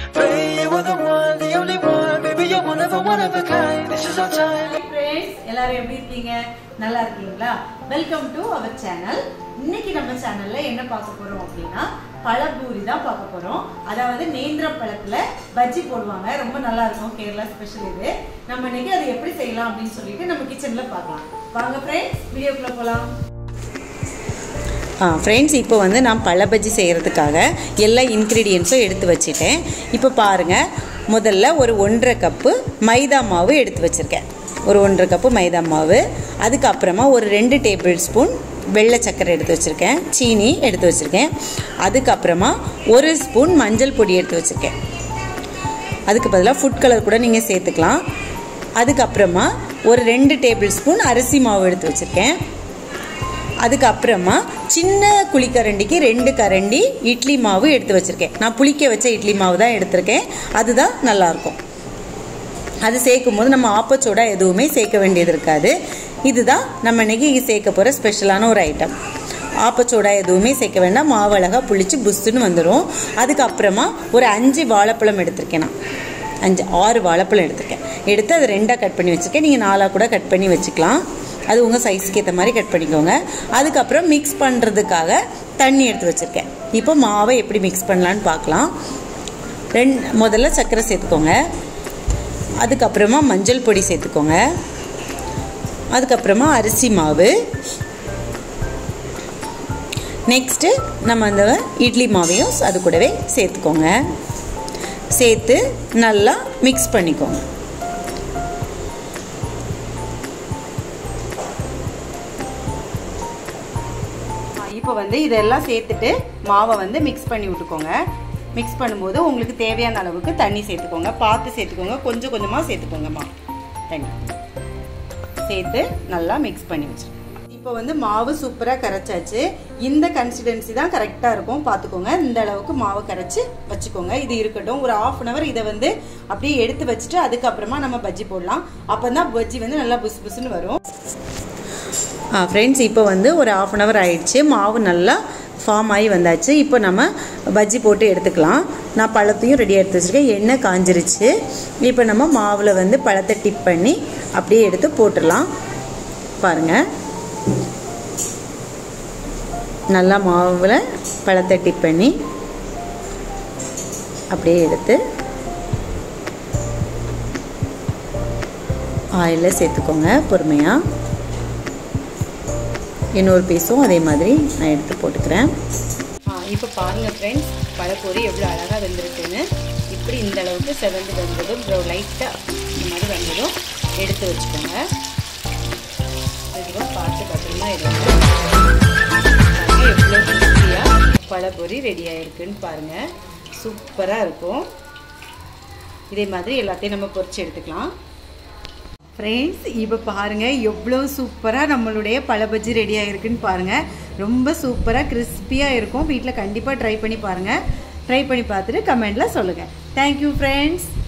Baby, you are the one, the only one. Baby, you're one of a one of a kind. This is our time. Friends எல்லாரும் எப்படி இருக்கீங்க நல்லா இருக்கீங்களா welcome to our channel இன்னைக்கு நம்ம சேனல்ல என்ன பார்க்க போறோம் அப்படின்னா பழபூரி தான் பார்க்க போறோம் அதாவது நேந்திர பழத்துல பஜ்ஜி போடுவாங்க ரொம்ப நல்லா இருக்கும் கேரளா ஸ்பெஷல் இது நம்ம இன்னைக்கு அதை எப்படி செய்யலாம் அப்படின்னு சொல்லிட்டு நம்ம கிச்சன்ல பார்க்கலாம் வாங்க ஃப்ரெண்ட்ஸ் வீடியோக்குள்ள போலாம் ஆ ஃப்ரெண்ட்ஸ் இப்போ வந்து நான் பழ பஜ்ஜி செய்கிறதுக்காக எல்லா இன்க்ரீடியன்ஸும் எடுத்து வச்சுட்டேன் இப்போ பாருங்கள் முதல்ல ஒரு ஒன்றரை கப்பு மைதா மாவு எடுத்து வச்சுருக்கேன் ஒரு ஒன்றரை கப்பு மைதா மாவு அதுக்கப்புறமா ஒரு ரெண்டு டேபிள் ஸ்பூன் வெள்ளை சர்க்கரை எடுத்து வச்சுருக்கேன் சீனி எடுத்து வச்சுருக்கேன் அதுக்கப்புறமா ஒரு ஸ்பூன் மஞ்சள் பொடி எடுத்து வச்சுருக்கேன் அதுக்கு பதிலாக ஃபுட் கலர் கூட நீங்கள் சேர்த்துக்கலாம் அதுக்கப்புறமா ஒரு ரெண்டு டேபிள் ஸ்பூன் அரிசி மாவு எடுத்து வச்சுருக்கேன் அதுக்கப்புறமா சின்ன குழிக்கரண்டிக்கு ரெண்டு கரண்டி இட்லி மாவு எடுத்து வச்சுருக்கேன் நான் புளிக்க வச்ச இட்லி மாவு தான் எடுத்திருக்கேன் அதுதான் நல்லாயிருக்கும் அது சேர்க்கும் போது நம்ம ஆப்பச்சோடா எதுவுமே சேர்க்க வேண்டியது இருக்காது இதுதான் நம்ம இன்னைக்கு சேர்க்க போகிற ஸ்பெஷலான ஒரு ஐட்டம் ஆப்பச்சோடா எதுவுமே சேர்க்க வேண்டாம் மாவு அழகாக புளிச்சு புஸ்துன்னு வந்துடும் அதுக்கப்புறமா ஒரு அஞ்சு வாழைப்பழம் எடுத்திருக்கேன் நான் அஞ்சு ஆறு வாழைப்பழம் எடுத்திருக்கேன் எடுத்து அதை ரெண்டாக கட் பண்ணி வச்சுருக்கேன் நீங்கள் நாலாக கூட கட் பண்ணி வச்சுக்கலாம் அது உங்கள் சைஸ்க்கு ஏற்ற மாதிரி கட் பண்ணிக்கோங்க அதுக்கப்புறம் மிக்ஸ் பண்ணுறதுக்காக தண்ணி எடுத்து வச்சுருக்கேன் இப்போ மாவை எப்படி மிக்ஸ் பண்ணலான்னு பார்க்கலாம் ரெண்டு முதல்ல சர்க்கரை சேர்த்துக்கோங்க அதுக்கப்புறமா மஞ்சள் பொடி சேர்த்துக்கோங்க அதுக்கப்புறமா அரிசி மாவு நெக்ஸ்ட்டு நம்ம அந்த இட்லி மாவையும் அது கூடவே சேர்த்துக்கோங்க சேர்த்து நல்லா மிக்ஸ் பண்ணிக்கோங்க இப்போ வந்து இதெல்லாம் சேர்த்துட்டு மாவை வந்து மிக்ஸ் பண்ணி விட்டுக்கோங்க மிக்ஸ் பண்ணும்போது உங்களுக்கு தேவையான அளவுக்கு தண்ணி சேர்த்துக்கோங்க பார்த்து சேர்த்துக்கோங்க கொஞ்சம் கொஞ்சமாக சேர்த்துக்கோங்கம்மா தண்ணி சேர்த்து நல்லா மிக்ஸ் பண்ணி வச்சு இப்போ வந்து மாவு சூப்பராக கரைச்சாச்சு இந்த கன்சிஸ்டன்சி தான் கரெக்டாக இருக்கும் பார்த்துக்கோங்க இந்த அளவுக்கு மாவு கரைச்சி வச்சுக்கோங்க இது இருக்கட்டும் ஒரு ஆஃப் அன் அவர் இதை வந்து அப்படியே எடுத்து வச்சுட்டு அதுக்கப்புறமா நம்ம பஜ்ஜி போடலாம் அப்போ தான் பஜ்ஜி வந்து நல்லா புசு புசுன்னு வரும் ஃப்ரெண்ட்ஸ் இப்போ வந்து ஒரு ஆஃப் அன் ஹவர் ஆயிடுச்சு மாவு நல்லா ஃபார்ம் ஆகி வந்தாச்சு இப்போ நம்ம பஜ்ஜி போட்டு எடுத்துக்கலாம் நான் பழத்தையும் ரெடி எடுத்து வச்சுருக்கேன் எண்ணெய் காஞ்சிருச்சு இப்போ நம்ம மாவில் வந்து பழத்தை டிப் பண்ணி அப்படியே எடுத்து போட்டுடலாம் பாருங்கள் நல்லா மாவில் பழத்தை டிப் பண்ணி அப்படியே எடுத்து ஆயிலில் சேர்த்துக்கோங்க பொறுமையாக இன்னொரு பீஸும் அதே மாதிரி நான் எடுத்து போட்டுக்கிறேன் இப்போ பாருங்கள் ஃப்ரெண்ட்ஸ் பழப்பொரி எவ்வளோ அழகாக வெந்திருக்குன்னு இப்படி இந்த அளவுக்கு செவந்து வந்ததும் ப்ரோ லைட்டாக இந்த மாதிரி வந்ததும் எடுத்து வச்சுக்கோங்க இதுவும் பார்த்து பத்திரமா எடுங்க எவ்வளோ ஈஸியாக பழப்பொரி ரெடி ஆகிருக்குன்னு பாருங்கள் சூப்பராக இருக்கும் இதே மாதிரி எல்லாத்தையும் நம்ம பொரிச்சு எடுத்துக்கலாம் ஃப்ரெண்ட்ஸ் இப்போ பாருங்கள் எவ்வளோ சூப்பராக நம்மளுடைய பழ பஜ்ஜி ரெடி ஆகிருக்குன்னு பாருங்கள் ரொம்ப சூப்பராக கிறிஸ்பியாக இருக்கும் வீட்டில் கண்டிப்பாக ட்ரை பண்ணி பாருங்கள் ட்ரை பண்ணி பார்த்துட்டு கமெண்டில் சொல்லுங்கள் தேங்க்யூ ஃப்ரெண்ட்ஸ்